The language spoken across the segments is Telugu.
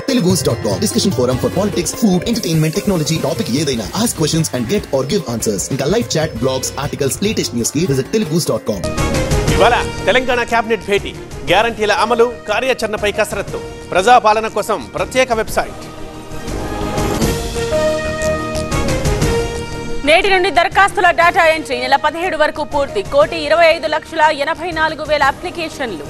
Telugus dot com. Discussion forum for politics, food, entertainment, technology, topic ఏదైనా. Ask questions and get or give answers. ఇంకా live chat, blogs, articles, latest news కి visit telugus dot com. ఇవాళ తెలంగాణ కేబినెట్ భేటీ గ్యారంటీల అమలు కార్యాచరణపై కసరత్తు ప్రజాపాలన కోసం ప్రత్యేక వెబ్సైట్ నేటి నుండి దరఖాస్తుల డేటా ఎంట్రీ నెల పదిహేడు వరకు పూర్తి కోటి ఇరవై ఐదు లక్షల ఎనభై నాలుగు వేల అప్లికేషన్లు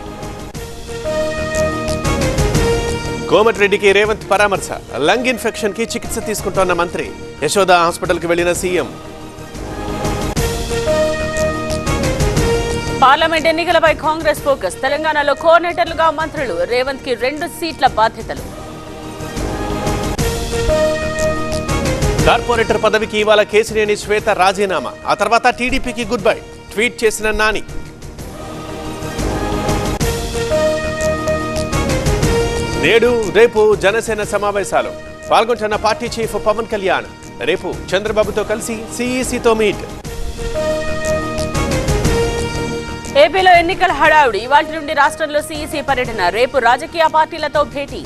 కోమటిరెడ్డికి రేవంత్ పరామర్శ లంగ్ ఇన్ఫెక్షన్ కి చికిత్స తీసుకుంటోన్న మంత్రి యశోద హాస్పిటల్ కి వెళ్లిన సీఎం పార్లమెంట్ ఎన్నికలపై కాంగ్రెస్ ఫోకస్ తెలంగాణలో కోఆర్డినేటర్లుగా మంత్రులు రేవంత్ కి రెండు సీట్ల బాధ్యతలు కార్పొరేటర్ పదవికి ఇవాళ కేసినేని శ్వేత రాజీనామా ఆ తర్వాత టీడీపీకి గుడ్ బై ట్వీట్ చేసిన నాని నేడు రేపు జనసేన సమావేశాలు పాల్గొంటున్న పార్టీ చీఫ్ పవన్ కళ్యాణ్ రేపు చంద్రబాబుతో కలిసి సిఈసితో మీట్ ఏపీలో ఎన్నికల హడావుడి ఇవాటి నుండి రాష్ట్రంలో సీఈసీ పర్యటన రేపు రాజకీయ పార్టీలతో భేటీ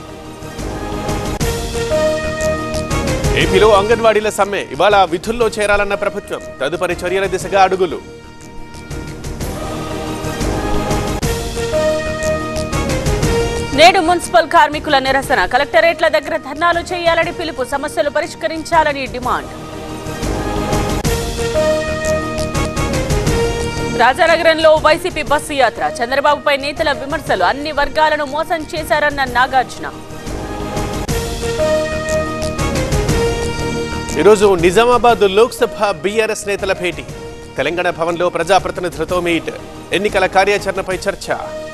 ఏపీలో అంగన్వాడీల సమ్మె ఇవాళ విధుల్లో చేరాలన్న ప్రభుత్వం తదుపరి చర్యల దిశగా అడుగులు నేడు మున్సిపల్ కార్మికుల నిరసన కలెక్టరేట్ల దగ్గర ధర్నాలు చేయాలని పిలుపు సమస్యలు పరిష్కరించాలని డిమాండ్ రాజానగరంలో వైసీపీ బస్సు యాత్ర చంద్రబాబుపై నేతల విమర్శలు అన్ని వర్గాలను మోసం చేశారన్న నాగార్జున ఈరోజు నిజామాబాద్ లోక్సభ బీఆర్ఎస్ నేతల భేటీ తెలంగాణ భవన్లో ప్రజాప్రతినిధులతో మీట్ ఎన్నికల కార్యాచరణపై చర్చ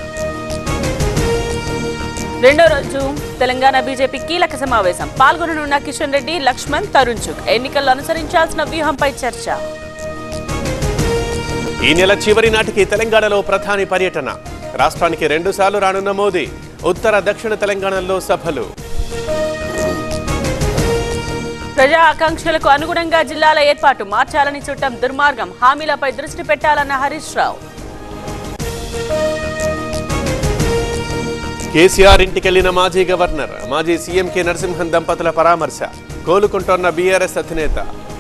రెండో రోజు తెలంగాణ బీజేపీ కీలక సమావేశం పాల్గొననున్న కిషన్ రెడ్డి లక్ష్మణ్ తరుణ్ చుక్ ఎన్నికల్లో అనుసరించాల్సిన వ్యూహంపై చర్చ ఈ నెల చివరి నాటికి తెలంగాణలో ప్రధాని పర్యటన రాష్ట్రానికి రెండుసార్లు రానున్న మోదీ ఉత్తర దక్షిణ తెలంగాణలో సభలు ప్రజా ఆకాంక్షలకు అనుగుణంగా జిల్లాల ఏర్పాటు మార్చాలని చుట్టం దుర్మార్గం హామీలపై దృష్టి పెట్టాలన్న హరీష్ రావు కేసీఆర్ ఇంటికెళ్లిన మాజీ గవర్నర్ మాజీ సీఎం కె నరసింహన్ దంపతుల పరామర్శ కోలుకుంటోన్న బీఆర్ఎస్ అధినేత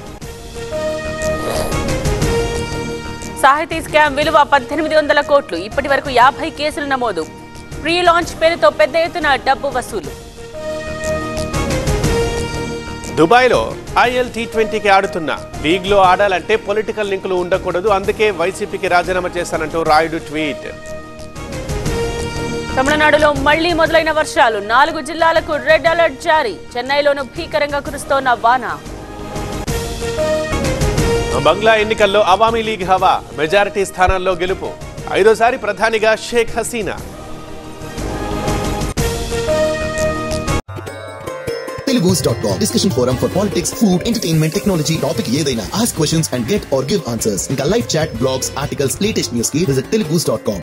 సాహితీ స్కామ్ విలువ పద్దెనిమిది వందల కోట్లు ఇప్పటి వరకు యాభై కేసులు నమోదు ప్రీ లాంచ్ పేరుతో పెద్ద ఎత్తున డబ్బు వసూలు దుబాయ్లో ఐఎల్ టీ ట్వంటీకి ఆడుతున్న లీగ్లో ఆడాలంటే పొలిటికల్ లింకులు ఉండకూడదు అందుకే వైసీపీకి రాజీనామా చేశానంటూ రాయుడు ట్వీట్ తమిళనాడులో మళ్లీ మొదలైన వర్షాలు నాలుగు జిల్లాలకు రెడ్ అలర్ట్ జారీ చెన్నైలోనూ భీకరంగా కురుస్తోన్న వాన బంగ్లా ఎన్నికల్లో అవామీ లీగ్ హవా మెజారిటీ స్థానాల్లో గెలుపు ఐదోసారి ప్రధానిగా Sheikh Hasina Telugus dot com. Discussion forum for politics, food, entertainment, technology, topic ఏదైనా. Ask questions and get or give answers. ఇంకా live chat, blogs, articles, latest news కి visit telugus dot com.